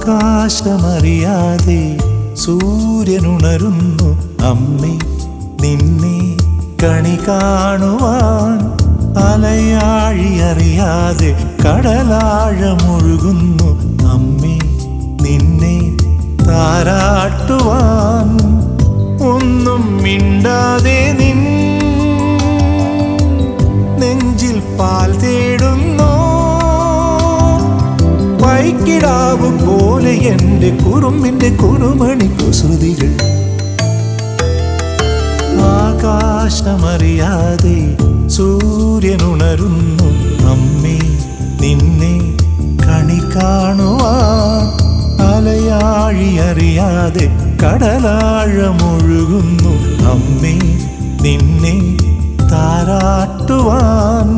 ആകാശമറിയാതെ സൂര്യനുണരുന്നു അമ്മേ നിന്നെ കണി കാണുവാൻ അലയാഴി അറിയാതെ കടലാഴമൊഴുകുന്നു അമ്മേ നിന്നെ താരാട്ടുവാൻ ഒന്നും മിണ്ടാതെ നിൻ നെഞ്ചിൽ പാൽ തേടുന്നു വൈക്കിടാവ് പോലെ എൻ്റെ കുറുമ്പിൻ്റെ കുറുമണി കുസൃതികൾ ആകാശമറിയാതെ സൂര്യനുണരുന്നു അമ്മേ നിന്നെ കണി കാണുവാൻ അലയാഴി അറിയാതെ കടലാഴമൊഴുകുന്നു അമ്മേ നിന്നെ താരാട്ടുവാൻ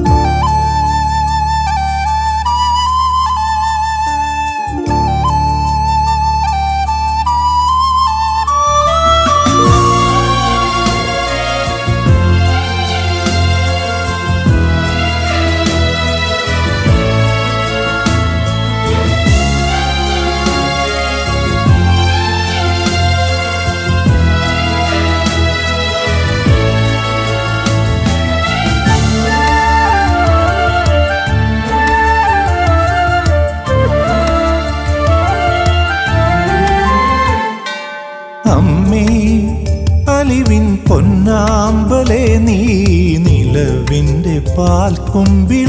അമ്മേ അലിവിൻ പൊന്നാമ്പലെ നീ നിലവിൻ്റെ പാൽക്കുമ്പിള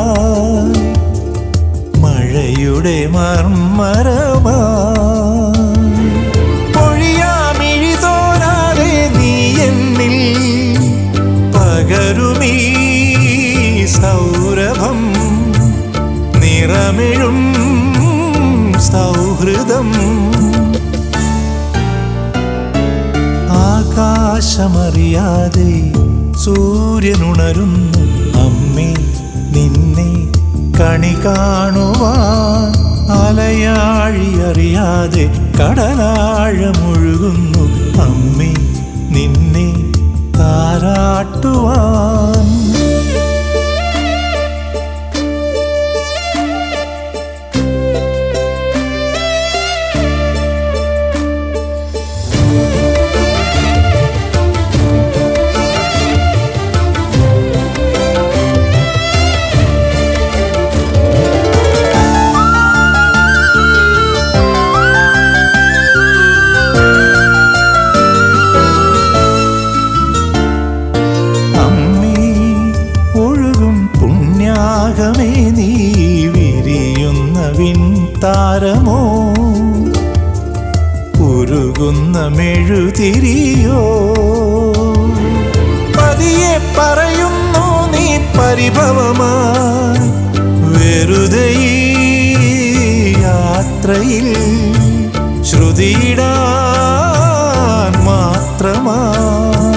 മഴയുടെ മർമ്മരമാ പൊഴിയാമിഴി തോരാതെ നീ എന്നിൽ പകരുമീ സൗരഭം നിറമിഴും സൗഹൃദം ആകാശമറിയാതെ സൂര്യനുണരുന്നു അമ്മേ നിന്നെ കണി കാണുവാൻ അലയാഴി അറിയാതെ കടലാഴമൊഴുകുന്നു അമ്മേ നിന്നെ താരാട്ടുവാൻ അമ്മേ ഒഴുകും പുണ്യാകമേ നീ വിരിയുന്ന വിൺതാരമോ ഉരുകുന്ന മെഴുതിരിയോ പതിയെ പറയുന്നു നീ പരിഭവമായി വെറുതെ ഈ യാത്രയിൽ ശ്രുതിയിടാൻ മാത്രമായി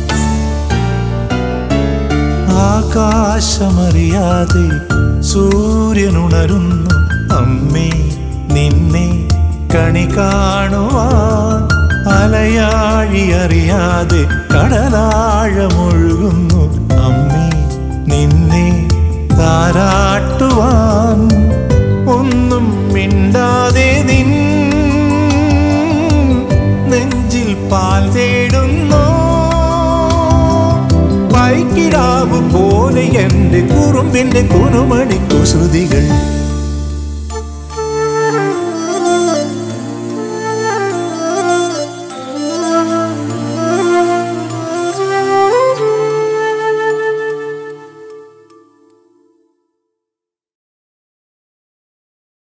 ആകാശമറിയാതെ സൂര്യനുണരുന്നു അമ്മേ നിന്നെ കണി കാണുവാൻ അലയാഴി അറിയാതെ കടലാഴമൊഴുകുന്നു അമ്മേ നിന്നെ താരാട്ടുവാൻ ഒന്നും മിണ്ടാതെ നിൻ നെഞ്ചിൽ പാൽ തേടുന്നു പൈക്കിടാവ് പോലെ എൻ്റെ കുറുമ്പിൻ്റെ കുറുമണി കുസൃതികൾ